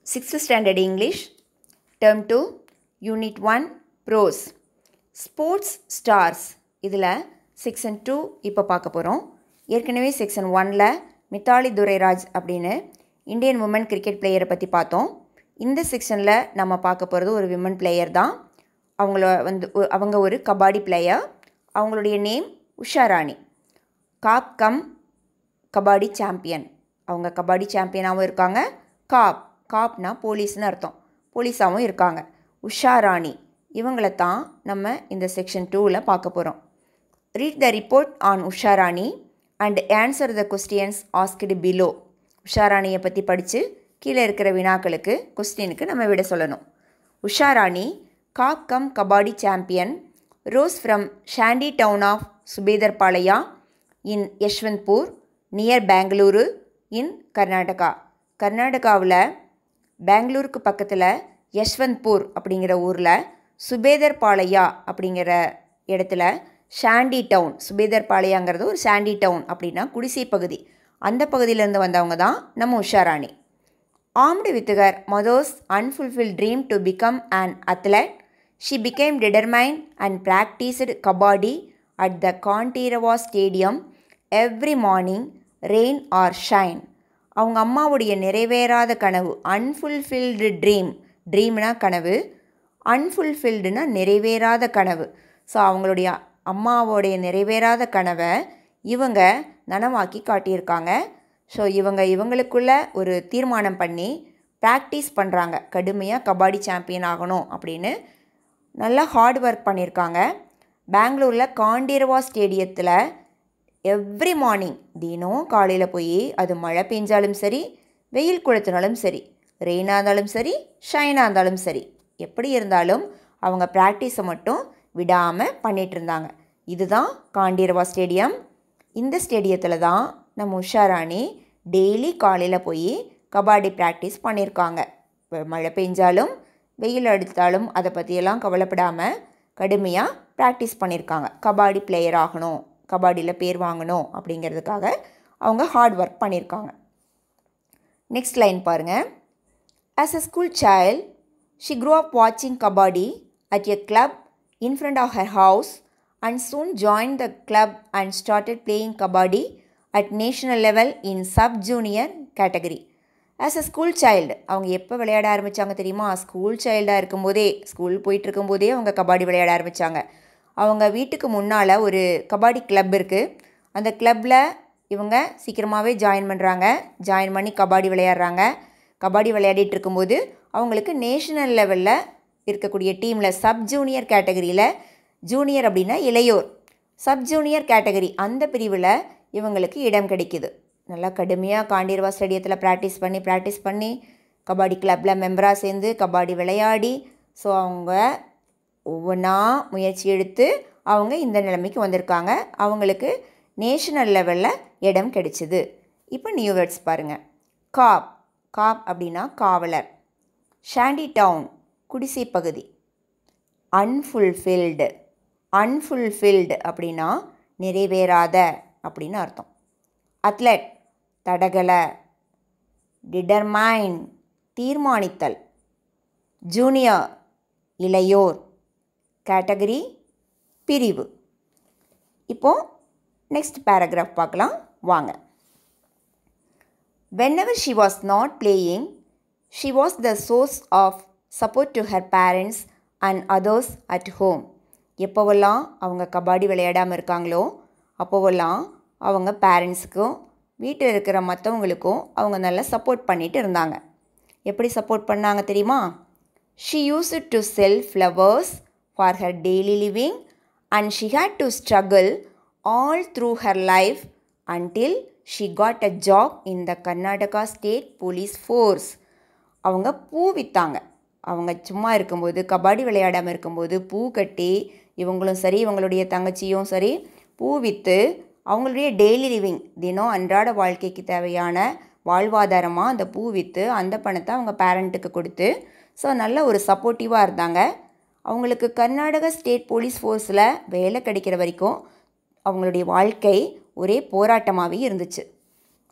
Sixth standard English term two unit one prose sports stars இதில் section two இப்போ பார்க்க போகிறோம் ஏற்கனவே செக்ஷன் ஒனில் மித்தாலி துரைராஜ் அப்படின்னு இந்தியன் உமன் கிரிக்கெட் பிளேயரை பற்றி பார்த்தோம் இந்த செக்ஷனில் நம்ம பார்க்க போகிறது ஒரு விமன் பிளேயர் தான் அவங்கள வந்து ஒ- அவங்க ஒரு கபாடி பிளேயர் அவங்களுடைய name Usha Rani cop cum kabaddi champion அவங்க கபாடி சாம்பியனாகவும் இருக்காங்க காப் காப்னா போலீஸ்னு அர்த்தம் போலீஸாகவும் இருக்காங்க உஷா ராணி இவங்களை தான் நம்ம இந்த செக்ஷன் டூவில் பார்க்க போகிறோம் read the report on Usha Rani and answer the questions asked below Usha ராணியை பற்றி படித்து கீழே இருக்கிற வினாக்களுக்கு கொஸ்டினுக்கு நம்ம விட சொல்லணும் Usha Rani cop cum kabaddi champion rose from shanty town of Subedar Palya in Yeshwantpur near Bengaluru in Karnataka கர்நாடகாவில் பெங்களூருக்கு பக்கத்தில் யஷ்வந்த்பூர் அப்படிங்கிற ஊரில் சுபேதர் பாளையா அப்படிங்கிற இடத்துல ஷாண்டி டவுன் சுபேதர் பாளையாங்கிறது ஒரு ஷாண்டி டவுன் அப்படின்னா குடிசை பகுதி அந்த பகுதியிலேருந்து வந்தவங்க தான் நம்ம Usharani armed with her mother's unfulfilled dream to become an athlete she became determined and practiced kabaddi at the Kanteerava stadium every morning rain or shine அவங்க அம்மாவுடைய நிறைவேறாத கனவு அன்ஃபுல்ஃபில்டு ட்ரீம் ட்ரீம்னா கனவு அன்ஃபுல்ஃபில்டுனா நிறைவேறாத கனவு ஸோ அவங்களுடைய அம்மாவோடைய நிறைவேறாத கனவை இவங்க நனவாக்கி காட்டியிருக்காங்க ஸோ இவங்க இவங்களுக்குள்ள ஒரு தீர்மானம் பண்ணி ப்ராக்டிஸ் பண்ணுறாங்க கடுமையாக கபாடி சாம்பியன் ஆகணும் அப்படின்னு நல்லா ஹார்ட் ஒர்க் பண்ணியிருக்காங்க பெங்களூரில் காண்டிரவா ஸ்டேடியத்தில் எவ்ரி மார்னிங் தினம் காலையில் போய் அது மழை பெஞ்சாலும் சரி வெயில் கொளுத்தினாலும் சரி ரெயினாக இருந்தாலும் சரி ஷைனாக இருந்தாலும் சரி எப்படி இருந்தாலும் அவங்க ப்ராக்டிஸை மட்டும் விடாமல் பண்ணிகிட்டு இருந்தாங்க இதுதான் காண்டிரவா ஸ்டேடியம் இந்த ஸ்டேடியத்தில் தான் நம்ம உஷாராணி டெய்லி காலையில் போய் கபாடி ப்ராக்டிஸ் பண்ணியிருக்காங்க வ- மழை பெஞ்சாலும் வெயில் அடித்தாலும் அதை பற்றியெல்லாம் கவலைப்படாமல் கடுமையாக ப்ராக்டிஸ் பண்ணியிருக்காங்க கபாடி பிளேயர் ஆகணும் கபாடியில் பேர் வாங்கணும் அப்படிங்கிறதுக்காக அவங்க ஹார்ட் ஒர்க் பண்ணியிருக்காங்க நெக்ஸ்ட் லைன் பாருங்கள் As a school child, she grew up watching kabaddi at a club in front of her house and soon joined the club and started playing kabaddi at national level in sub-junior category. As a school child, அவங்க எப்போ விளையாட ஆரம்பித்தாங்க தெரியுமா school சைல்டாக இருக்கும்போதே school போயிட்டு இருக்கும்போதே அவங்க கபாடி விளையாட ஆரம்பித்தாங்க அவங்க வீட்டுக்கு முன்னால் ஒரு கபாடி கிளப் இருக்குது அந்த கிளப்பில் இவங்க சீக்கிரமாகவே ஜாயின் பண்ணுறாங்க ஜாயின் பண்ணி கபாடி விளையாடுறாங்க கபாடி விளையாடிட்டு இருக்கும்போது அவங்களுக்கு நேஷனல் லெவலில் இருக்கக்கூடிய டீமில் சப் ஜூனியர் கேட்டகரியில் ஜூனியர் அப்படின்னா இளையோர் சப் ஜூனியர் கேட்டகரி அந்த பிரிவில் இவங்களுக்கு இடம் கிடைக்குது நல்லா கடுமையாக காண்டீர்வா ஸ்டேடியத்தில் ப்ராக்டிஸ் பண்ணி ப்ராக்டிஸ் பண்ணி கபாடி கிளப்பில் மெம்பராக சேர்ந்து கபாடி விளையாடி ஸோ அவங்க ஒவ்வொன்றா முயற்சி எடுத்து அவங்க இந்த நிலைமைக்கு வந்திருக்காங்க அவங்களுக்கு நேஷனல் லெவலில் இடம் கிடைச்சிது இப்போ நியூ வேர்ட்ஸ் பாருங்கள் காப் காப் அப்படின்னா காவலர் ஷாண்டி டவுன் குடிசை பகுதி அன்ஃபுல்ஃபில்டு அன்ஃபுல்ஃபில்டு அப்படின்னா நிறைவேறாத அப்படின்னு அர்த்தம் அத்லெட் தடகள டிடர்மைன் தீர்மானித்தல் ஜூனியர் இளையோர் கேட்டகரி பிரிவு இப்போது நெக்ஸ்ட் பேராகிராஃப் பார்க்கலாம் வாங்க Whenever she was not playing, she was the source of support to her parents and others at home. எப்போவெல்லாம் அவங்க கபாடி விளையாடாமல் இருக்காங்களோ அப்போவெல்லாம் அவங்க பேரண்ட்ஸுக்கும் வீட்டில் இருக்கிற மற்றவங்களுக்கும் அவங்க நல்லா சப்போர்ட் பண்ணிட்டு இருந்தாங்க எப்படி சப்போர்ட் பண்ணாங்க தெரியுமா she used to sell flowers for her daily living and she had to struggle all through her life until she got a job in the Karnataka state police force அவங்க பூ விற்றாங்க அவங்க சும்மா இருக்கும்போது கபாடி விளையாடாமல் இருக்கும்போது பூ கட்டி இவங்களும் சரி இவங்களுடைய தங்கச்சியும் சரி பூ விற்று அவங்களுடைய டெய்லி லிவிங் தினம் அன்றாட வாழ்க்கைக்கு தேவையான வாழ்வாதாரமாக அந்த பூ விற்று அந்த பணத்தை அவங்க பேரண்ட்டுக்கு கொடுத்து ஸோ நல்ல ஒரு சப்போர்ட்டிவாக இருந்தாங்க அவங்களுக்கு கர்நாடகா ஸ்டேட் போலீஸ் ஃபோர்ஸில் வேலை கிடைக்கிற வரைக்கும் அவங்களுடைய வாழ்க்கை ஒரே போராட்டமாகவே இருந்துச்சு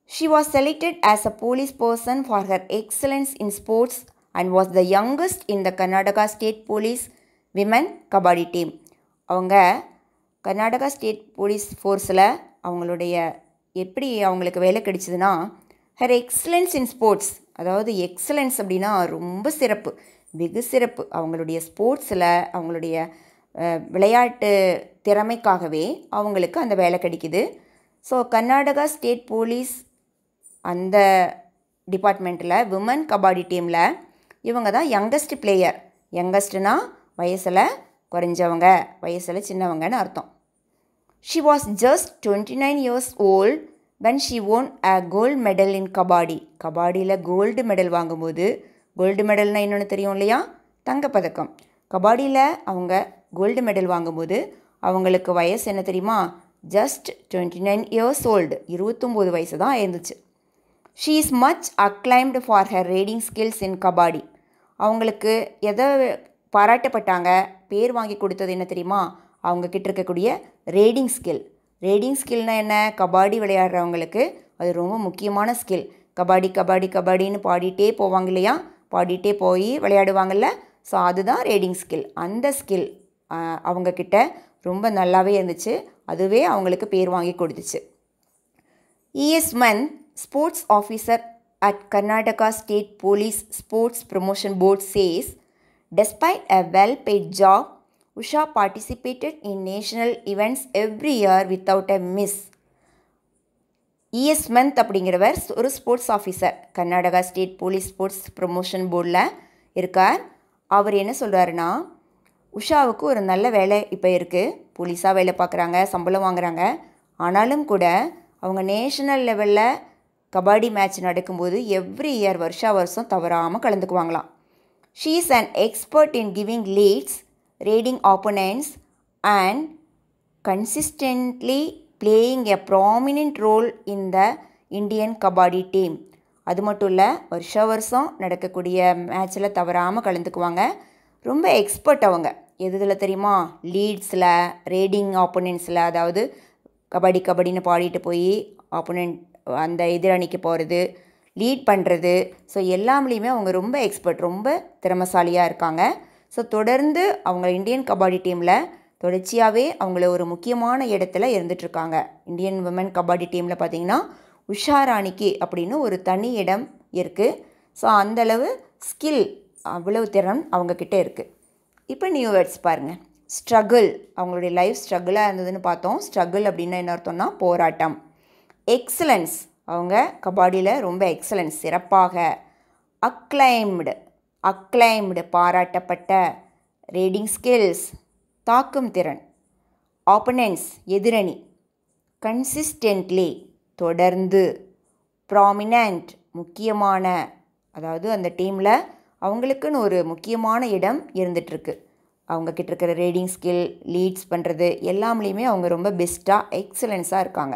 She was selected as a police person for her excellence in sports and was the youngest in the Karnataka State Police Women Kabaddi team. அவங்க கர்நாடகா ஸ்டேட் போலீஸ் ஃபோர்ஸில் அவங்களுடைய எப்படி அவங்களுக்கு வேலை கிடைச்சதுன்னா ஹர் எக்ஸலன்ஸ் இன் ஸ்போர்ட்ஸ் அதாவது எக்ஸலன்ஸ் அப்படின்னா ரொம்ப சிறப்பு வெகு சிறப்பு அவங்களுடைய ஸ்போர்ட்ஸில் அவங்களுடைய அஹ், விளையாட்டு திறமைக்காகவே அவங்களுக்கு அந்த வேலை கிடைக்குது ஸோ கர்நாடகா ஸ்டேட் போலீஸ் அந்த டிபார்ட்மெண்ட்டில் விமன் கபாடி டீமில் இவங்க தான் யங்கஸ்ட் பிளேயர் யங்கஸ்ட்னா வயசில் குறைஞ்சவங்க வயசில் சின்னவங்கன்னு அர்த்தம் she was just twenty nine years old when she won a gold medal in kabaddi கபாடியில் கோல்டு மெடல் வாங்கும்போது கோல்டு மெடல்னால் என்னென்னு தெரியும் இல்லையா தங்கப்பதக்கம் கபாடியில் அவங்க கோல்டு மெடல் வாங்கும்போது அவங்களுக்கு வயசு என்ன தெரியுமா just twenty nine years old இருபத்தொம்போது வயசு தான் இருந்துச்சு she is much acclaimed for her raiding skills in kabaddi அவங்களுக்கு எதை பாராட்டப்பட்டாங்க பேர் வாங்கி கொடுத்தது என்ன தெரியுமா அவங்க கிட்ட இருக்கக்கூடிய ரீடிங் ஸ்கில் ரீடிங் ஸ்கில்னா என்ன கபாடி விளையாடுறவங்களுக்கு அது ரொம்ப முக்கியமான ஸ்கில் கபாடி கபாடி கபாடின்னு பாடிட்டே போவாங்க இல்லையா பாடிட்டே போய் விளையாடுவாங்கல்ல ஸோ அதுதான் ரீடிங் ஸ்கில் அந்த ஸ்கில் அவங்கக்கிட்ட ரொம்ப நல்லாவே இருந்துச்சு அதுவே அவங்களுக்கு பேர் வாங்கி கொடுத்துச்சு E.S. Mann, sports officer at Karnataka State Police Sports Promotion Board says, despite a well-paid job, Usha participated in national events every year without a miss. ES மந்த் அப்படிங்கிறவர் ஒரு sports officer Karnataka state police sports promotion போர்டில் இருக்கார் அவர் என்ன சொல்கிறாருன்னா உஷாவுக்கு ஒரு நல்ல வேலை இப்போ இருக்குது போலீஸாக வேலை பார்க்குறாங்க சம்பளம் வாங்குறாங்க ஆனாலும் கூட அவங்க நேஷனல் லெவலில் கபாடி மேட்ச் நடக்கும்போது எவ்ரி இயர் வருஷா வருஷம் தவறாமல் கலந்துக்குவாங்களாம் she is an expert in giving leads raiding opponents and consistently playing a prominent role in the Indian kabaddi team அது மட்டும் இல்லை வருஷ வருஷம் நடக்கக்கூடிய மேட்ச்சில் தவறாமல் கலந்துக்குவாங்க ரொம்ப எக்ஸ்பர்ட் அவங்க எது இதில் தெரியுமா லீட்ஸில் ரேடிங் ஆப்போனன்ட்ஸில் அதாவது கபடி கபடின்னு பாடிட்டு போய் ஆப்போனன்ட் அந்த எதிரணிக்கு போகிறது லீட் பண்ணுறது ஸோ எல்லாம்லேயுமே அவங்க ரொம்ப எக்ஸ்பர்ட் ரொம்ப திறமசாலியாக இருக்காங்க ஸோ தொடர்ந்து அவங்க இந்தியன் கபாடி டீமில் தொடர்ச்சியாகவே அவங்கள ஒரு முக்கியமான இடத்துல இருந்துகிட்ருக்காங்க இந்தியன் விமன் கபாடி டீமில் பார்த்தீங்கன்னா உஷா ராணிக்கு அப்படின்னு ஒரு தனி இடம் இருக்குது ஸோ அந்தளவு ஸ்கில் அவ்வளவு திறன் அவங்கக்கிட்ட இருக்குது இப்போ நியூ வேர்ட்ஸ் பாருங்கள் ஸ்ட்ரகிள் அவங்களுடைய லைஃப் ஸ்ட்ரகிளாக இருந்ததுன்னு பார்த்தோம் ஸ்ட்ரகிள் அப்படின்னா என்ன அர்த்தம்னா போராட்டம் எக்ஸலன்ஸ் அவங்க கபாடியில் ரொம்ப எக்ஸலன்ஸ் சிறப்பாக அக்ளைம்டு அக்ளைம்டு பாராட்டப்பட்ட ரீடிங் ஸ்கில்ஸ் தாக்கும் திறன் ஆப்பனன்ஸ் எதிரணி கன்சிஸ்டன்ட்லி தொடர்ந்து ப்ராமினன்ட் முக்கியமான அதாவது அந்த டீமில் அவங்களுக்குன்னு ஒரு முக்கியமான இடம் இருந்துகிட்ருக்கு அவங்கக்கிட்ட இருக்கிற ரீடிங் ஸ்கில் லீட்ஸ் பண்ணுறது எல்லாம்லேயுமே அவங்க ரொம்ப பெஸ்ட்டாக எக்ஸலன்ஸாக இருக்காங்க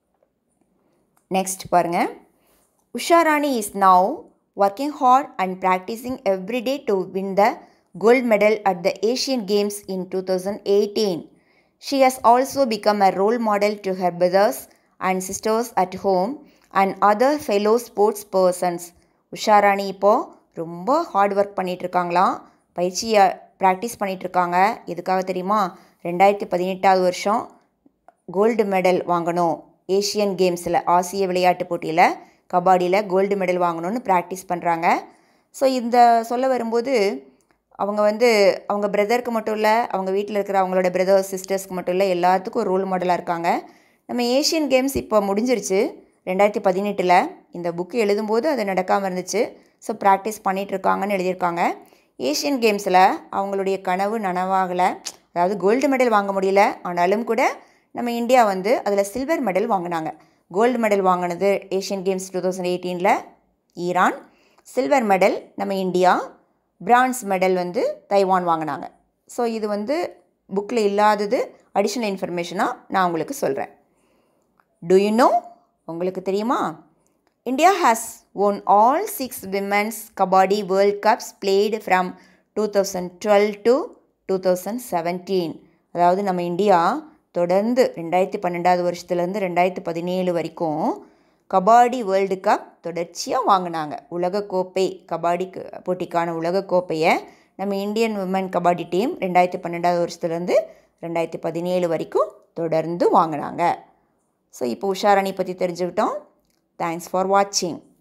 நெக்ஸ்ட் பாருங்கள் Usharani is now working hard and practising everyday to win the gold medal at the Asian Games in two thousand eighteen she has also become a role model to her brothers and sisters at home and other fellow sports persons Usharani இப்போது ரொம்ப hard work பண்ணிகிட்ருக்காங்களாம் பயிற்சியை practice பண்ணிகிட்ருக்காங்க எதுக்காக தெரியுமா ரெண்டாயிரத்தி பதினெட்டாவது வருஷம் gold medal வாங்கணும் ஏஷியன் கேம்ஸில் ஆசிய விளையாட்டுப் போட்டியில் கபாடியில் கோல்டு மெடல் வாங்கணும்னு ப்ராக்டிஸ் பண்ணுறாங்க ஸோ இந்த சொல்ல வரும்போது அவங்க வந்து அவங்க பிரதருக்கு மட்டும் இல்லை அவங்க வீட்டில் இருக்கிற அவங்களோட பிரதர்ஸ் சிஸ்டர்ஸ்க்கு மட்டும் இல்லை எல்லாத்துக்கும் ஒரு ரோல் மாடலாக இருக்காங்க நம்ம ஏஷியன் கேம்ஸ் இப்போ முடிஞ்சிருச்சு ரெண்டாயிரத்தி பதினெட்டில் இந்த புக்கு எழுதும்போது அது நடக்காமல் இருந்துச்சு ஸோ ப்ராக்டிஸ் பண்ணிகிட்ருக்காங்கன்னு எழுதியிருக்காங்க ஏஷியன் கேம்ஸில் அவங்களுடைய கனவு நனவாகலை அதாவது கோல்டு மெடல் வாங்க முடியல ஆனாலும் கூட நம்ம இந்தியா வந்து அதில் சில்வர் மெடல் வாங்கினாங்க கோல்டு மெடல் வாங்கினது ஏஷியன் கேம்ஸ் டூ தௌசண்ட் எயிட்டீனில் ஈரான் சில்வர் மெடல் நம்ம இந்தியா பிரான்ஸ் மெடல் வந்து தைவான் வாங்கினாங்க ஸோ இது வந்து புக்கில் இல்லாதது அடிஷ்னல் இன்ஃபர்மேஷனாக நான் உங்களுக்கு சொல்கிறேன் டு யூ நோ உங்களுக்கு தெரியுமா India has won all six women's kabaddi world cups played from two thousand twelve to two thousand seventeen அதாவது நம்ம இந்தியா தொடர்ந்து ரெண்டாயிரத்தி பன்னெண்டாவது வருஷத்துலேருந்து ரெண்டாயிரத்தி பதினேழு வரைக்கும் கபாடி வேர்ல்டு கப் தொடர்ச்சியாக வாங்கினாங்க உலகக்கோப்பை கபாடி க- போட்டிக்கான உலகக்கோப்பையை நம்ம இந்தியன் விமன் கபாடி டீம் ரெண்டாயிரத்தி பன்னெண்டாவது வருஷத்துலேருந்து ரெண்டாயிரத்தி பதினேழு வரைக்கும் தொடர்ந்து வாங்கினாங்க ஸோ இப்போ உஷாரணி பற்றி தெரிஞ்சுக்கிட்டோம் தேங்க்ஸ் ஃபார் வாட்சிங்